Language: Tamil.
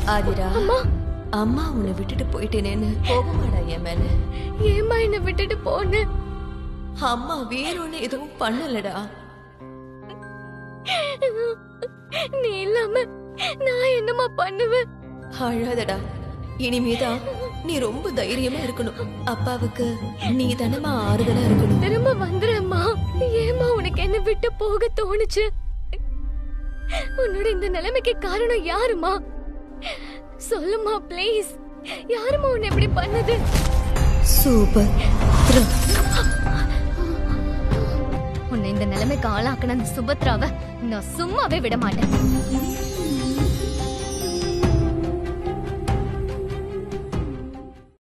ஆதிரா அம்மா உன்னை விட்டுட்டு போயிட்டேனேன்னு கோபமாடா என் மேல ஏமா என்ன விட்டுட்டு போன அம்மா வேறொன்னு எதுவும் பண்ணலடா நீ இல்லாம நான் என்னமா பண்ணுவேன் அழாதடா இனிமேதான் நீ ரொம்ப தைரியமா இருக்கணும் அப்பாவுக்கு நீ தானமா ஆறுதலா இருக்கணும் திரும்ப வந்துடுறேம்மா ஏமா உனக்கு என்ன விட்டு போக தோணுச்சு உன்னோட இந்த நிலைமைக்கு காரணம் யாருமா சொல்லுமா ப்ளீஸ் யாருமா உன்னை இப்படி பண்ணது சூப்பர் உன்னை இந்த நிலைமைக்கு ஆளாக்குன அந்த சுபத்ராவை நான் சும்மாவே விட மாட்டேன்